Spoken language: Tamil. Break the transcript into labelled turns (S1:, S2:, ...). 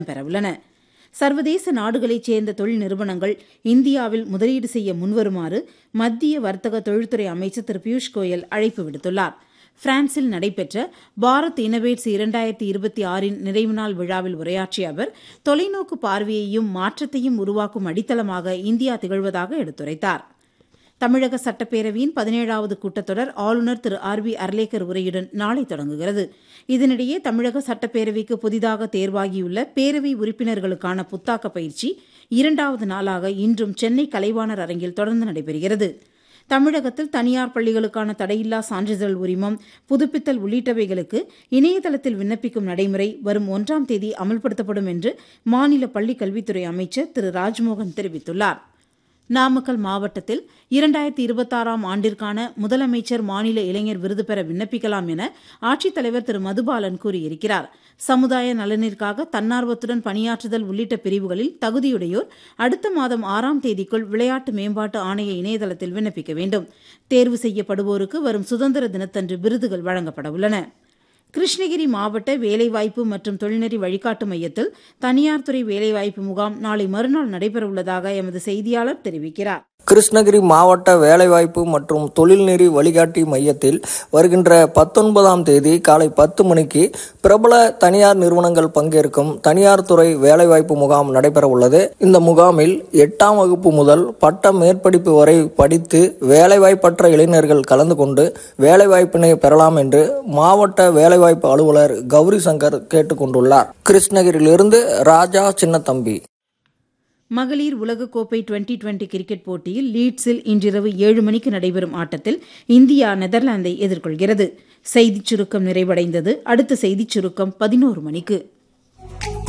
S1: பெறவுள்ளன சர்வதேச நாடுகளைச் சேர்ந்த தொழில் நிறுவனங்கள் இந்தியாவில் முதலீடு செய்ய முன்வருமாறு மத்திய வர்த்தக தொழில்துறை அமைச்சர் திரு பியூஷ் கோயல் அழைப்பு விடுத்துள்ளார் பிரான்சில் நடைபெற்ற பாரத் இனோவேட்ஸ் இரண்டாயிரத்தி இருபத்தி ஆறின் நிறைவு நாள் விழாவில் உரையாற்றிய அவர் தொலைநோக்கு பார்வையையும் மாற்றத்தையும் உருவாக்கும் அடித்தளமாக இந்தியா திகழ்வதாக எடுத்துரைத்தார் தமிழக சட்டப்பேரவையின் பதினேழாவது கூட்டத்தொடர் ஆளுநர் திரு ஆர் வி அர்லேக்கர் உரையுடன் நாளை தொடங்குகிறது இதனிடையே தமிழக சட்டப்பேரவைக்கு புதிதாக தேர்வாகியுள்ள பேரவை உறுப்பினர்களுக்கான புத்தாக்க பயிற்சி இரண்டாவது நாளாக இன்றும் சென்னை கலைவாணர் அரங்கில் தொடர்ந்து நடைபெறுகிறது தமிழகத்தில் தனியார் பள்ளிகளுக்கான தடையில்லா சான்றிதழ் உரிமம் புதுப்பித்தல் உள்ளிட்டவைகளுக்கு இணையதளத்தில் விண்ணப்பிக்கும் நடைமுறை வரும் ஒன்றாம் தேதி அமல்படுத்தப்படும் என்று மாநில பள்ளிக் கல்வித்துறை அமைச்சர் திரு ராஜ்மோகன் தெரிவித்துள்ளார் நாமக்கல் மாவட்டத்தில் இரண்டாயிரத்தி இருபத்தாறாம் ஆண்டிற்கான முதலமைச்சர் மாநில இளைஞர் விருது பெற விண்ணப்பிக்கலாம் என ஆட்சித்தலைவர் திரு மதுபாலன் கூறியிருக்கிறார் சமுதாய நலனிற்காக தன்னார்வத்துடன் பணியாற்றுதல் உள்ளிட்ட பிரிவுகளில் தகுதியுடையோர் அடுத்த மாதம் ஆறாம் தேதிக்குள் விளையாட்டு மேம்பாட்டு ஆணைய இணையதளத்தில் விண்ணப்பிக்க வேண்டும் தேர்வு செய்யப்படுவோருக்கு வரும் சுதந்திர தினத்தன்று விருதுகள் வழங்கப்பட உள்ளன கிருஷ்ணகிரி மாவட்ட வேலைவாய்ப்பு மற்றும் தொழில்நெறி வழிகாட்டு மையத்தில் தனியார் துறை வேலைவாய்ப்பு முகாம் நாளை மறுநாள் நடைபெறவுள்ளதாக எமது செய்தியாளர் தெரிவிக்கிறார்
S2: கிருஷ்ணகிரி மாவட்ட வேலைவாய்ப்பு மற்றும் தொழில்நெறி வழிகாட்டி மையத்தில் வருகின்ற பத்தொன்பதாம் தேதி காலை பத்து மணிக்கு பிரபல தனியார் நிறுவனங்கள் பங்கேற்கும் தனியார் துறை வேலைவாய்ப்பு முகாம் நடைபெற உள்ளது இந்த முகாமில் எட்டாம் வகுப்பு முதல் பட்ட மேற்படிப்பு வரை படித்து வேலைவாய்ப்பற்ற இளைஞர்கள் கலந்து கொண்டு வேலைவாய்ப்பினை பெறலாம் என்று மாவட்ட வேலைவாய்ப்பு அலுவலர் கௌரி சங்கர் கேட்டுக்கொண்டுள்ளார் கிருஷ்ணகிரியிலிருந்து ராஜா சின்னத்தம்பி
S1: மகளிர் உலகக்கோப்பை டுவெண்டி டுவெண்டி கிரிக்கெட் போட்டியில் லீட்ஸில் இன்றிரவு ஏழு மணிக்கு நடைபெறும் ஆட்டத்தில் இந்தியா நெதர்லாந்தை எதிர்கொள்கிறது செய்திச் சுருக்கம் நிறைவடைந்தது அடுத்த செய்திச் சுருக்கம் பதினோரு மணிக்கு